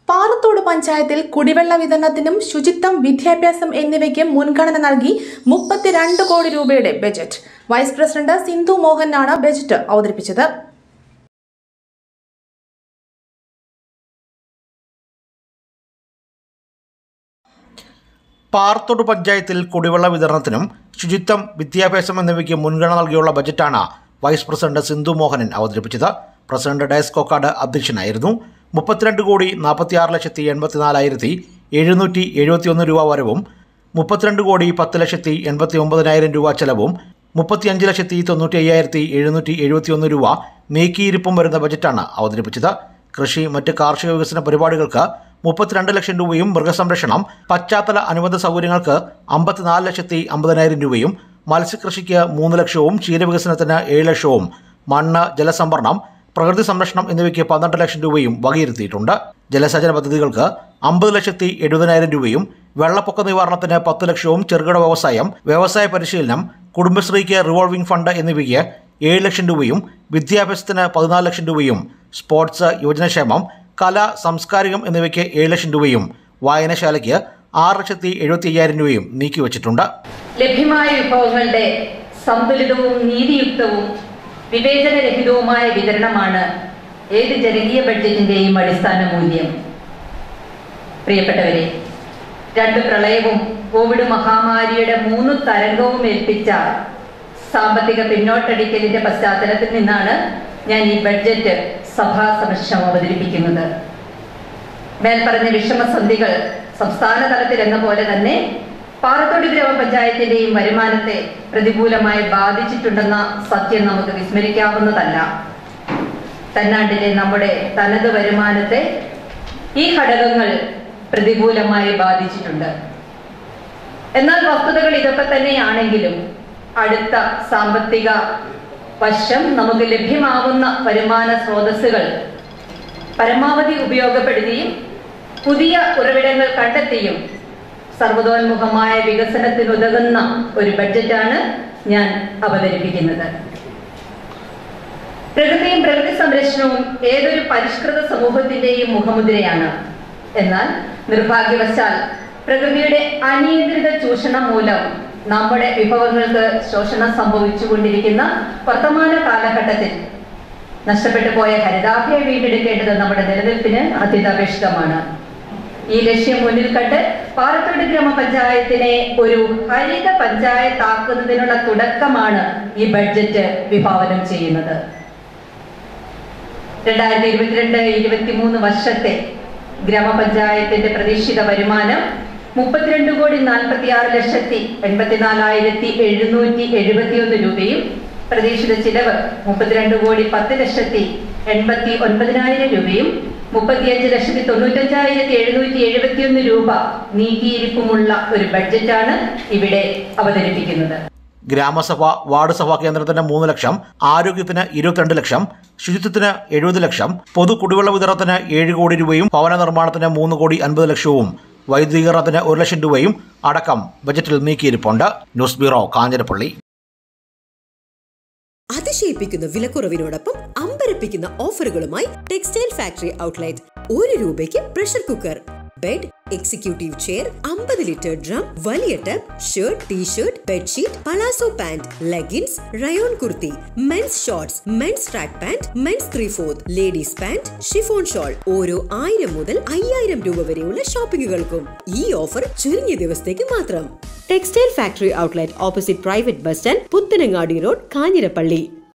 പാറത്തോട് പഞ്ചായത്തിൽ കുടിവെള്ള വിതരണത്തിനും ശുചിത്വം വിദ്യാഭ്യാസം എന്നിവയ്ക്ക് മുൻഗണന നൽകി മുപ്പത്തിരണ്ട് കോടി രൂപയുടെ ബജറ്റ് വൈസ് പ്രസിഡന്റ് സിന്ധു മോഹനാണ് ബജറ്റ് അവതരിപ്പിച്ചത് പാറത്തോട് പഞ്ചായത്തിൽ കുടിവെള്ള വിതരണത്തിനും ശുചിത്വം വിദ്യാഭ്യാസം എന്നിവയ്ക്ക് മുൻഗണന നൽകിയുള്ള ബജറ്റാണ് വൈസ് പ്രസിഡന്റ് സിന്ധു മോഹനൻ അവതരിപ്പിച്ചത് പ്രസിഡന്റ് ഡയസ് കോക്കാട് അധ്യക്ഷനായിരുന്നു മുപ്പത്തിരണ്ട് കോടി നാൽപ്പത്തിയാറ് ലക്ഷത്തി എൺപത്തിനാലായിരത്തി എഴുന്നൂറ്റി എഴുപത്തിയൊന്ന് രൂപ വരവും മുപ്പത്തിരണ്ട് കോടി പത്ത് ലക്ഷത്തി എൺപത്തി ഒമ്പതിനായിരം രൂപ ചെലവും മുപ്പത്തിയഞ്ച് ലക്ഷത്തി തൊണ്ണൂറ്റി അയ്യായിരത്തി എഴുന്നൂറ്റി എഴുപത്തിയൊന്ന് രൂപ നീക്കിയിരിപ്പും വരുന്ന ബജറ്റാണ് അവതരിപ്പിച്ചത് കൃഷി മറ്റ് കാർഷിക വികസന പരിപാടികൾക്ക് മുപ്പത്തിരണ്ട് ലക്ഷം രൂപയും മൃഗസംരക്ഷണം പശ്ചാത്തല അനുബന്ധ സൗകര്യങ്ങൾക്ക് അമ്പത്തിനാല് ലക്ഷത്തി അമ്പതിനായിരം രൂപയും മത്സ്യകൃഷിക്ക് മൂന്ന് ലക്ഷവും ക്ഷീരവികസനത്തിന് ഏഴ് ലക്ഷവും മണ്ണ് ജലസംഭരണം പ്രകൃതി സംരക്ഷണം എന്നിവയ്ക്ക് പന്ത്രണ്ട് ലക്ഷം രൂപയും വകയിരുത്തിയിട്ടുണ്ട് ജലസേചന പദ്ധതികൾക്ക് അമ്പത് ലക്ഷത്തി എഴുപതിനായിരം രൂപയും വെള്ളപ്പൊക്ക നിവാരണത്തിന് പത്ത് ലക്ഷവും ചെറുകിട വ്യവസായം വ്യവസായ പരിശീലനം കുടുംബശ്രീക്ക് റിവോൾവിംഗ് ഫണ്ട് എന്നിവയ്ക്ക് ഏഴ് ലക്ഷം രൂപയും വിദ്യാഭ്യാസത്തിന് പതിനാല് ലക്ഷം രൂപയും സ്പോർട്സ് യുവജനക്ഷേമം കല സാംസ്കാരികം എന്നിവയ്ക്ക് ഏഴ് ലക്ഷം രൂപയും വായനശാലയ്ക്ക് ആറ് ലക്ഷത്തി എഴുപത്തി അയ്യായിരം രൂപയും നീക്കിവച്ചിട്ടുണ്ട് ലഭ്യമായ വിഭവങ്ങളുടെ സന്തുലിതവും നീതിയുക്തവും വിവേചനരഹിതവുമായ വിതരണമാണ് ഏത് ജനകീയ ബഡ്ജറ്റിന്റെയും അടിസ്ഥാന മൂല്യം പ്രിയപ്പെട്ടവരെ രണ്ട് പ്രളയവും കോവിഡ് മഹാമാരിയുടെ മൂന്ന് തരംഗവും ഏൽപ്പിച്ച സാമ്പത്തിക പിന്നോട്ടടിക്കലിന്റെ പശ്ചാത്തലത്തിൽ നിന്നാണ് ഞാൻ ഈ ബഡ്ജറ്റ് സഭാ സമക്ഷം അവതരിപ്പിക്കുന്നത് മേൽപ്പറഞ്ഞ വിഷമസന്ധികൾ സംസ്ഥാന തലത്തിൽ എന്ന പോലെ തന്നെ പാറത്തോട് ഗ്രാമപഞ്ചായത്തിന്റെയും വരുമാനത്തെ പ്രതികൂലമായി ബാധിച്ചിട്ടുണ്ടെന്ന സത്യം നമുക്ക് വിസ്മരിക്കാവുന്നതല്ല തന്നാണ്ടിലെ നമ്മുടെ തനത് വരുമാനത്തെ ഈ ഘടകങ്ങൾ പ്രതികൂലമായി ബാധിച്ചിട്ടുണ്ട് എന്നാൽ വസ്തുതകൾ ഇതൊക്കെ തന്നെയാണെങ്കിലും അടുത്ത സാമ്പത്തിക വശം നമുക്ക് ലഭ്യമാവുന്ന വരുമാന സ്രോതസ്സുകൾ പരമാവധി ഉപയോഗപ്പെടുത്തിയും പുതിയ ഉറവിടങ്ങൾ കണ്ടെത്തിയും സർവതോന്മുഖമായ വികസനത്തിനുതകുന്ന ഒരു ബഡ്ജറ്റാണ് ഞാൻ അവതരിപ്പിക്കുന്നത് പ്രകൃതിയും പ്രകൃതി സംരക്ഷണവും ഏതൊരു പരിഷ്കൃത സമൂഹത്തിന്റെയും മുഖമുദ്രയാണ് എന്നാൽ നിർഭാഗ്യവശാൽ പ്രകൃതിയുടെ അനിയന്ത്രിത ചൂഷണം മൂലം നമ്മുടെ വിഭവങ്ങൾക്ക് ശോഷണം സംഭവിച്ചുകൊണ്ടിരിക്കുന്ന വർത്തമാന കാലഘട്ടത്തിൽ നഷ്ടപ്പെട്ടു പോയ ഹരിതാഭയെ വീണ്ടെടുക്കേണ്ടത് നമ്മുടെ നിലനിൽപ്പിന് അത്യന്താപേക്ഷിതമാണ് ഈ ലക്ഷ്യം മുന്നിൽ കണ്ട് പാറത്തോട് ഗ്രാമപഞ്ചായത്തിനെ ഒരു ഹരിത പഞ്ചായത്താക്കുന്നതിനുള്ള തുടക്കമാണ് ഈ ബഡ്ജറ്റ് വിഭാവനം ചെയ്യുന്നത് രണ്ടായിരത്തി ഇരുപത്തിരണ്ട് ഇരുപത്തിമൂന്ന് വർഷത്തെ ഗ്രാമപഞ്ചായത്തിന്റെ പ്രതീക്ഷിത വരുമാനം മുപ്പത്തിരണ്ട് കോടി നാൽപ്പത്തി ആറ് ലക്ഷത്തി എൺപത്തിനാലായിരത്തി എഴുന്നൂറ്റി എഴുപത്തിയൊന്ന് രൂപയും പ്രതീക്ഷിത ചിലവ് മുപ്പത്തിരണ്ട് കോടി പത്ത് ലക്ഷത്തി എൺപത്തി ഒൻപതിനായിരം രൂപയും മുപ്പത്തിയഞ്ച് ലക്ഷത്തി തൊണ്ണൂറ്റഞ്ചായിരത്തി എഴുന്നൂറ്റി എഴുപത്തിയൊന്ന് രൂപ നീക്കിയിരിപ്പുമുള്ള ഒരു ബഡ്ജറ്റാണ് ഇവിടെ അവതരിപ്പിക്കുന്നത് ഗ്രാമസഭ വാർഡ് സഭാ കേന്ദ്രത്തിന് മൂന്ന് ലക്ഷം ആരോഗ്യത്തിന് ഇരുപത്തിരണ്ട് ലക്ഷം ശുചിത്വത്തിന് എഴുപത് ലക്ഷം പൊതു കുടിവെള്ള വിതരണത്തിന് ഏഴ് കോടി രൂപയും ഭവന നിർമ്മാണത്തിന് മൂന്ന് കോടി അൻപത് ലക്ഷവും വൈദ്യുതീകരണത്തിന് ഒരു ലക്ഷം രൂപയും അടക്കം ബജറ്റിൽ നീക്കിയിരിപ്പുണ്ട് ന്യൂസ് ബ്യൂറോ കാഞ്ഞിരപ്പള്ളി അതിശയിപ്പിക്കുന്ന വിലക്കുറവിനോടൊപ്പം അമ്പരപ്പിക്കുന്ന ഓഫറുകളുമായി ടെക്സ്റ്റൈൽ ഫാക്ടറി ഔട്ട്ലെറ്റ് ഒരു രൂപയ്ക്ക് pressure cooker bed executive chair അമ്പത് ലിറ്റർ ഡ്രം വലിയ tub shirt t-shirt bedsheet palazzo pant leggings rayon kurti men's shorts men's track pant men's three fourth ladies pant chiffon shawl ഓരോ ആയിരം മുതൽ അയ്യായിരം രൂപ വരെയുള്ള ഷോപ്പിംഗുകൾക്കും ഈ ഓഫർ ചുരുങ്ങിയ ദിവസത്തേക്ക് മാത്രം textile factory outlet opposite private bus stand Puthanangadi road Kanjirappally